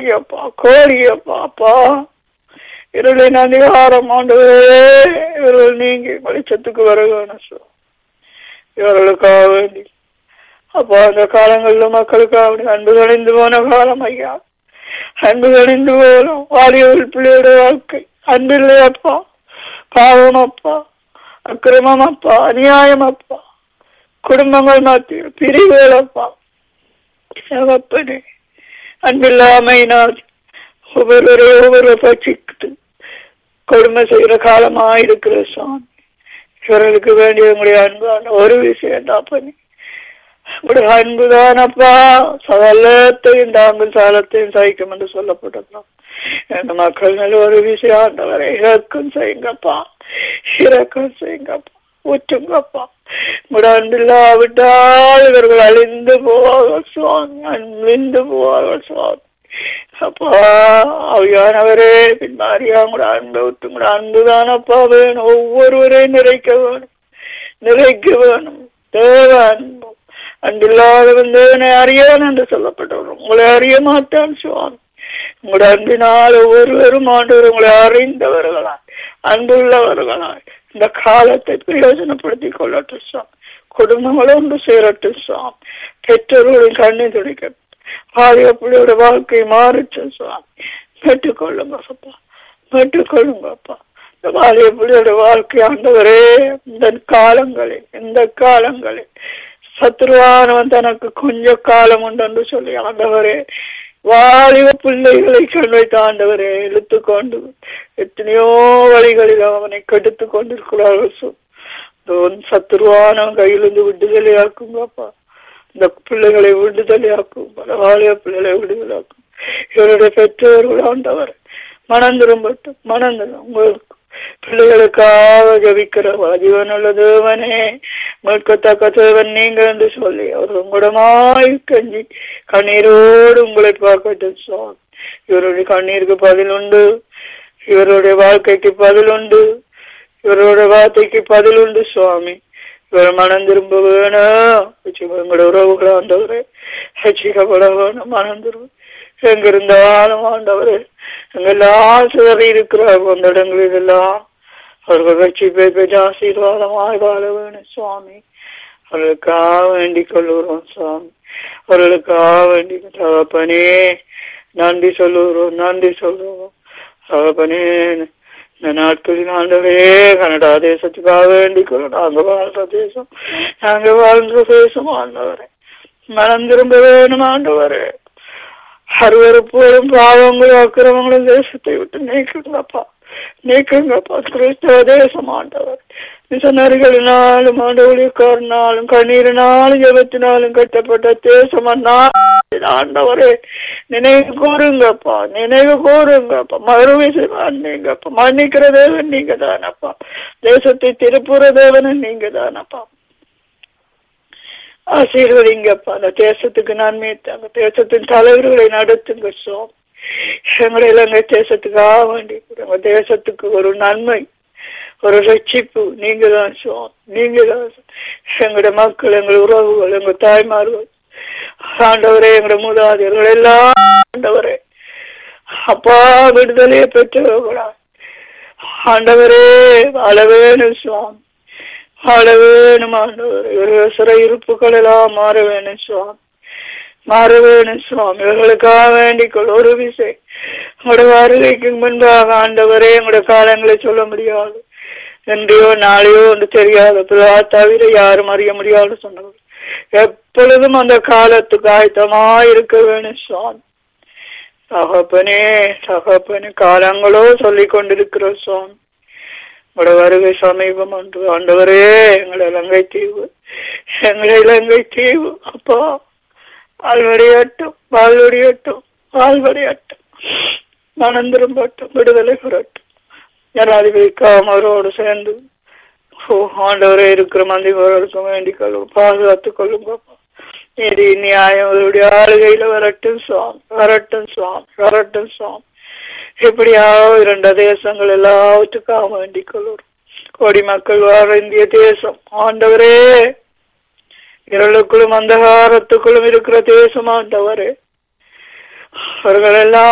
கோடியப்பா கோடியப்பா அப்பா இருளின் அதிகாரம் ஆண்டவரே இவர்கள் நீங்கி வெளிச்சத்துக்கு வர வேணும் சுவாமி. இவர்களுக்காக வேண்டி அப்பா அந்த காலங்கள்ல மக்களுக்காக வேண்டி அன்பு கணிந்து போன காலம் ஐயா அன்பு கணிந்து போனோம் வாலிபர்கள் பிள்ளையோட வாழ்க்கை அன்பில்லை அப்பா பாவம் அப்பா அக்கிரமம் அப்பா அநியாயம் அப்பா குடும்பங்கள் மத்தியில் பிரிவுகள் அப்பா தகப்பனே அன்பில்லாமையினால் ஒவ்வொரு ஒவ்வொரு பட்சிக்கு கொடுமை செய்கிற காலமா இருக்கிற சாமி இவர்களுக்கு வேண்டிய உங்களுடைய அன்பான ஒரு விஷயம் தான் பண்ணி உங்களுடைய அன்புதானப்பா சகலத்தையும் தாங்கள் சாலத்தையும் சகிக்கும் என்று சொல்லப்பட்டதுதான் இந்த மக்கள் நல்ல ஒரு விஷயம் ஆண்டவரை இறக்கம் செய்யுங்கப்பா இறக்கம் செய்யுங்கப்பா ஊற்றுங்கப்பா உங்களுடைய அன்பில்லாவிட்டால் இவர்கள் அழிந்து போவார்கள் சுவாமி அழிந்து போவார்கள் சுவாமி அப்பா அவையானவரே பின்மாரியா உங்களோட அன்பை விட்டு உங்களோட அன்புதானப்பா வேணும் ஒவ்வொருவரையும் நிறைக்க வேணும் நிறைக்க வேணும் தேவ அன்பு அன்பில்லாதவன் தேவனை அறியான் என்று சொல்லப்பட்டவர் உங்களை அறிய மாட்டான் சுவாமி உங்களோட அன்பினால் ஒவ்வொருவரும் ஆண்டவர் உங்களை அறிந்தவர்களாய் அன்புள்ளவர்களாய் இந்த காலத்தை பிரயோஜனப்படுத்திக் கொள்ளட்டும் சுவாமி குடும்பங்களும் ஒன்று சேரட்டும் சுவாமி பெற்றோர்களின் கண்ணை துடைக்கட்டும் பாதுகாப்புடைய வாழ்க்கை மாறிச்சு சுவாமி பெற்றுக்கொள்ளுங்க அப்பா பெற்றுக்கொள்ளுங்க அப்பா இந்த வாலிய பிள்ளையோட வாழ்க்கை ஆண்டவரே இந்த காலங்களில் இந்த காலங்களில் சத்ருவானவன் தனக்கு கொஞ்ச காலம் உண்டு என்று சொல்லி ஆண்டவரே வாலிப பிள்ளைகளை கண் வைத்த ஆண்டவரே இழுத்து கொண்டு எத்தனையோ வழிகளில் அவனை கெடுத்து கொண்டிருக்கிறார்கள் சொல் சத்துருவானவன் கையிலிருந்து விடுதலையாக்குங்கப்பா இந்த பிள்ளைகளை விடுதலையாக்கும் பல வாலிய பிள்ளைகளை விடுதலையாக்கும் இவருடைய பெற்றோர்கள் ஆண்டவர் மனம் திரும்பட்டும் மனம் திரும்ப உங்களுக்கு பிள்ளைகளுக்காக ஜபிக்கிற ஜீவனுள்ள தேவனே மீட்கத்தக்க தேவன் நீங்க என்று சொல்லி அவர் உங்களிடமாய் கஞ்சி கண்ணீரோடு உங்களை பார்க்கட்டும் சுவாமி இவருடைய கண்ணீருக்கு பதில் உண்டு இவருடைய வாழ்க்கைக்கு பதில் உண்டு இவருடைய வார்த்தைக்கு பதில் உண்டு சுவாமி இவர் மனம் திரும்ப வேணும் உங்களோட உறவுகளை ஆண்டவரே ரசிக்கப்பட வேணும் மனம் திரும்ப எங்க இருந்தாலும் ஆண்டவரே எங்கெல்லாம் சிதறி இருக்கிறார் அந்த இடங்களில் எல்லாம் அவர்கள் வெற்றி பெற்று ஆசீர்வாதமாய் வாழ வேணும் சுவாமி அவர்களுக்காக வேண்டிக் கொள்ளுகிறோம் சுவாமி அவர்களுக்காக வேண்டி தகப்பனே நன்றி சொல்லுகிறோம் நன்றி சொல்லுவோம் தகப்பனே இந்த நாட்களில் ஆண்டவே கனடா தேசத்துக்காக வேண்டிக் கொள்ளும் நாங்க வாழ்ற தேசம் நாங்க வாழ்ந்த தேசம் ஆண்டவரே மனம் திரும்ப வேணும் ஆண்டவரே அருவறுப்போடும் பாவங்களும் அக்கிரமங்களும் தேசத்தை விட்டு நீக்குங்கப்பா நீக்குங்கப்பா கிறிஸ்தவ தேசம் ஆண்டவர் மிஷனரிகளினாலும் ஆண்டவழிக்காரனாலும் கண்ணீரினாலும் ஜபத்தினாலும் கட்டப்பட்ட தேசம் ஆண்டவரே நினைவு கூறுங்கப்பா நினைவு கூறுங்கப்பா மறுவிசை மன்னிங்கப்பா மன்னிக்கிற தேவன் நீங்க தானப்பா தேசத்தை திருப்புற தேவன் நீங்க தானப்பா ஆசீர்வதிங்கப்பா அந்த தேசத்துக்கு நன்மை அந்த தேசத்தின் தலைவர்களை நடத்துங்க சோம் எங்களை இலங்கை தேசத்துக்காக வேண்டி எங்க தேசத்துக்கு ஒரு நன்மை ஒரு ரட்சிப்பு நீங்க தான் சோம் நீங்க தான் எங்களோட மக்கள் எங்கள் உறவுகள் எங்க தாய்மார்கள் ஆண்டவரே எங்களோட மூதாதையர்கள் எல்லாம் ஆண்டவரே அப்பா விடுதலையை பெற்றவர்களா ஆண்டவரே வாழ வேணும் சுவாமி வாழ வேணும் ஆண்டவர் இவர்கள் சிற இருப்புகள் எல்லாம் மாற வேணும் சுவாமி மாற வேணும் சுவாமி இவர்களுக்காக வேண்டிக்கொள் ஒரு விசை உங்களோட வருகைக்கு முன்பாக ஆண்டவரே உங்களோட காலங்களை சொல்ல முடியாது என்றையோ நாளையோ ஒன்று தெரியாது தவிர யாரும் அறிய முடியாது சொன்னவர் எப்பொழுதும் அந்த காலத்துக்கு ஆயத்தமா இருக்க வேணும் சுவாமி தகப்பனே தகப்பனே காலங்களோ சொல்லிக் கொண்டிருக்கிற சுவாமி உங்களோட வருகை சமீபம் ஒன்று ஆண்டவரே எங்களை இலங்கை தீவு எங்களை இலங்கை தீவு அப்பா வாழ்வடையட்டும் வாழ்வடையட்டும் வாழ்வடையட்டும் மனம் திரும்பட்டும் விடுதலை பெறட்டும் ஜனாதிபதிக்காம அவரோடு சேர்ந்து ஓ ஆண்டவரே இருக்கிற மந்திவர்களுக்கும் வேண்டிக் கொள்ளும் பாதுகாத்துக் கொள்ளுங்கப்பா நீதி நியாயம் அவருடைய ஆளுகையில வரட்டும் சுவாமி வரட்டும் சுவாமி வரட்டும் சுவாமி எப்படியாவது இரண்டு தேசங்கள் எல்லாவற்றுக்காக வேண்டிக் கொள்ளும் கோடி மக்கள் வாழ இந்திய தேசம் ஆண்டவரே இருளுக்குள்ளும் அந்தகாரத்துக்குள்ளும் இருக்கிற தேசம் ஆண்டவரே அவர்கள் எல்லாம்